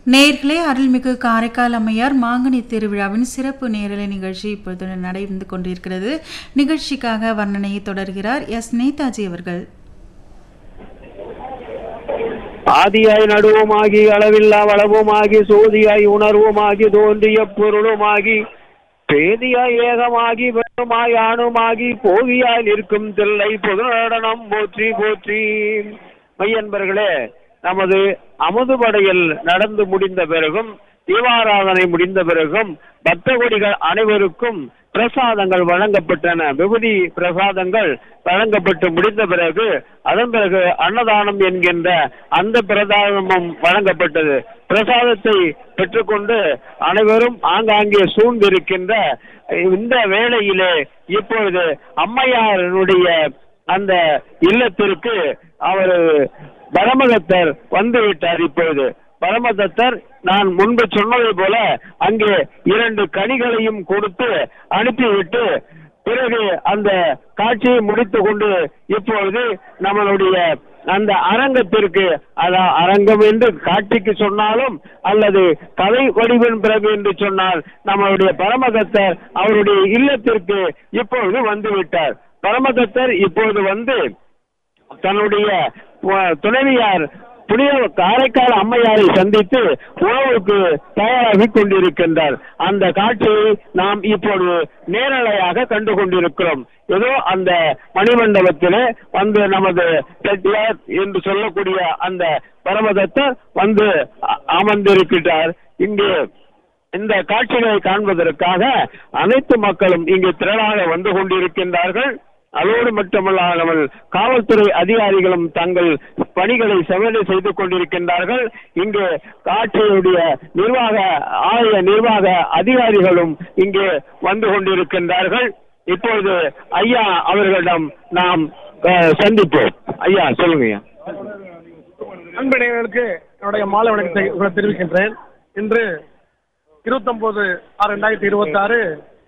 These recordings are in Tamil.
நேர்களே அருள்மிகு காரைக்கால் அம்மையார் மாங்கனி திருவிழாவின் சிறப்பு நேரலை நிகழ்ச்சி இப்பொழுது நடந்து கொண்டிருக்கிறது நிகழ்ச்சிக்காக வர்ணனையை தொடர்கிறார் எஸ் நேதாஜி அவர்கள் ஆதியாய் நடுவுமாகி அளவில்லா வளவுமாகி சோதியாய் உணர்வுமாகி தோன்றிய பொருளுமாகி பேதியாய் ஏகமாகி வெறுமாய் ஆணுமாகி போகியாய் நிற்கும் தில்லை பொது நடனம் போற்றி போற்றி மையன்பர்களே நமது அமுதுபடையில் நடந்து முடிந்த பிறகும் தீபாராதனை முடிந்த பிறகும் பக்தகோடிகள் அனைவருக்கும் பிரசாதங்கள் வழங்கப்பட்டன விபூதி பிரசாதங்கள் வழங்கப்பட்டு முடிந்த பிறகு அதன் பிறகு அன்னதானம் என்கின்ற அந்த பிரசாதமும் வழங்கப்பட்டது பிரசாதத்தை பெற்றுக்கொண்டு அனைவரும் ஆங்காங்கே சூழ்ந்திருக்கின்ற இந்த வேளையிலே இப்பொழுது அம்மையாருடைய அந்த இல்லத்திற்கு அவர் பரமதத்தர் வந்து விட்டார் இப்பொழுது பரமதத்தர் நான் முன்பு சொன்னதை போல அங்கே இரண்டு கனிகளையும் கொடுத்து அனுப்பிவிட்டு பிறகு அந்த காட்சியை முடித்து கொண்டு இப்பொழுது நம்மளுடைய அந்த அரங்கத்திற்கு அதான் அரங்கம் என்று காட்சிக்கு சொன்னாலும் அல்லது கலை வடிவின் பிறகு என்று சொன்னால் நம்மளுடைய பரமதத்தர் அவருடைய இல்லத்திற்கு இப்பொழுது வந்து விட்டார் பரமதத்தர் இப்பொழுது வந்து தன்னுடைய அஹ், துணைவியார் புனித காரைக்கால் அம்மையாரை சந்தித்து உணவுக்கு தயாராகி கொண்டிருக்கின்றார் அந்த காட்சியை நாம் இப்பொழுது நேரலையாக கண்டு கொண்டிருக்கிறோம் ஏதோ அந்த மணிமண்டபத்திலே வந்து நமது செட்டியார் என்று சொல்லக்கூடிய அந்த பரமதத்தர் வந்து அ- அமர்ந்திருக்கிறார் இங்கே இந்த காட்சிகளை காண்பதற்காக அனைத்து மக்களும் இங்கு திரளாக வந்து கொண்டிருக்கின்றார்கள் அதோடு மட்டுமல்லாமல் காவல்துறை அதிகாரிகளும் தங்கள் பணிகளை செவனை செய்து கொண்டிருக்கின்றார்கள் இங்கு காட்சியுடைய நிர்வாக ஆலய நிர்வாக அதிகாரிகளும் இங்கே வந்து கொண்டிருக்கின்றார்கள் இப்பொழுது ஐயா அவர்களிடம் நாம் அஹ், சந்திப்போம் ஐயா சொல்லுங்க ஐயா அன்படையர்களுக்கு என்னுடைய மாலை வணக்கத்தை உங்களை தெரிவிக்கின்றேன் இன்று இருபத்தொன்பது ஆறு ரெண்டாயிரத்தி இருபத்தி ஆறு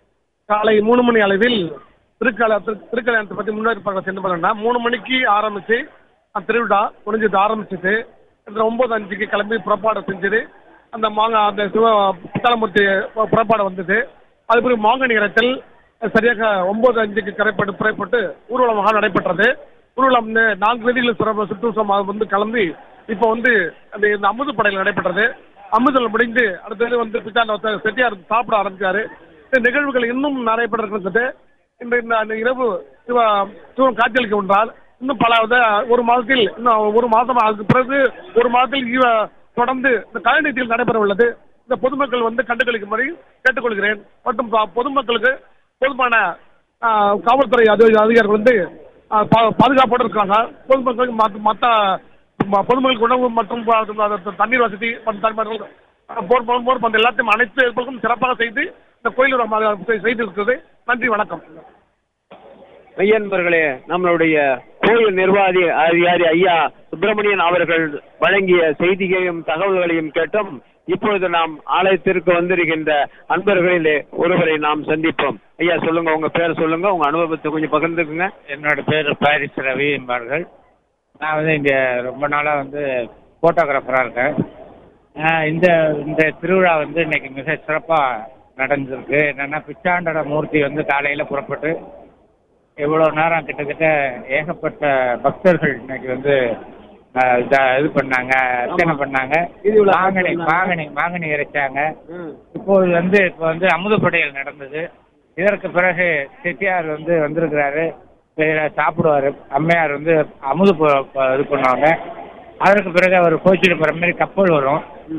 காலை மூணு மணி அளவில் திருக்கல திரு- திருக்கல்யாணத்தை பற்றி முன்னேற்பாடு சென்று பண்ணா மூணு மணிக்கு ஆரம்பிச்சு அந்த திருவிழா முடிஞ்சது ஆரம்பிச்சது இன்று ஒன்பது அஞ்சுக்கு கிளம்பி புறப்பாடு செஞ்சது அந்த மாங்க அந்த சிவ பித்தளமூர்த்தி பு- புறப்பாடு வந்தது அது பிறகு மாங்கனி இடத்தில் சரியாக ஒன்பது அஞ்சுக்கு கரைப்பட்டு புறப்பட்டு ஊர்வலமாக நடைபெற்றது ஊர்வலம் வந்து நான்கு வீதிகளில் சிறப்பு சுற்றுச்சமாக வந்து கிளம்பி இப்போ வந்து அந்த இந்த அமுது படையில் நடைபெற்றது அமுதல் முடிந்து அடுத்தது வந்து பிச்சாண்ட செட்டியார் சாப்பிட ஆரம்பிச்சாரு இந்த நிகழ்வுகள் இன்னும் நடைபெற இருக்கிறது இந்த இந்த அந்த இரவு சிவ சிவன் காட்சியளிக்க ஒன்றால் இன்னும் பல வந்து ஒரு மாதத்தில் இன்னும் ஒரு மாதம் அதுக்கு பிறகு ஒரு மாதத்தில் இவ- தொடர்ந்து இந்த கலைநிதியில் நடைபெற உள்ளது இந்த பொதுமக்கள் வந்து கண்டுகளிக்கும்படி கேட்டுக்கொள்கிறேன் மற்றும் ப- பொதுமக்களுக்கு போதுமான ஆ, காவல்துறை அதி- அதிகாரிகள் வந்து ஆ, பா- பாதுகாப்போடு இருக்காங்க பொதுமக்களுக்கு மத்த- மத்த ம- பொதுமக்களுக்கு உணவு மற்றும் ப- த- தண்ணீர் வசதி மற்றும் தண்ணீர் போர் போர் போர் போன்ற எல்லாத்தையும் அனைத்து ஏற்பாடுகளும் சிறப்பாக செய்து இந்த கோயில் செய்திருக்கிறது நன்றி வணக்கம் மையன்பர்களே நம்மளுடைய கோயில் நிர்வாகி அதிகாரி ஐயா சுப்பிரமணியன் அவர்கள் வழங்கிய செய்திகளையும் தகவல்களையும் கேட்டோம் இப்பொழுது நாம் ஆலயத்திற்கு வந்திருக்கின்ற அன்பர்களிலே ஒருவரை நாம் சந்திப்போம் ஐயா சொல்லுங்க உங்க பேர் சொல்லுங்க உங்க அனுபவத்தை கொஞ்சம் பகிர்ந்துக்குங்க என்னோட பேர் பாரிஸ் ரவி என்பார்கள் நான் வந்து இங்கே ரொம்ப நாளாக வந்து ஃபோட்டோகிராஃபராக இருக்கேன் ஆஹ் இந்த இந்த திருவிழா வந்து இன்னைக்கு மிக சிறப்பாக நடந்திருக்கு என்னென்னா பிச்சாண்டட மூர்த்தி வந்து காலையில் புறப்பட்டு எவ்வளோ நேரம் கிட்டத்தட்ட ஏகப்பட்ட பக்தர்கள் இன்னைக்கு வந்து ஆஹ் இத- இது பண்ணாங்க அர்ச்சனை பண்ணாங்க வீதியுலா மாங்கனி காட்சி மாங்கனி மாங்கனி இறைச்சாங்க இப்போது வந்து இப்போ வந்து அமுதப்படையல் நடந்தது இதற்கு பிறகு செட்டியார் வந்து வந்திருக்கிறாரு இதில் சாப்பிடுவார் அம்மையார் வந்து அமுது ப- ப- இது பண்ணுவாங்க அதற்கு பிறகு அவர் கோச்சிட்டு போகிற மாதிரி கப்பல் வரும்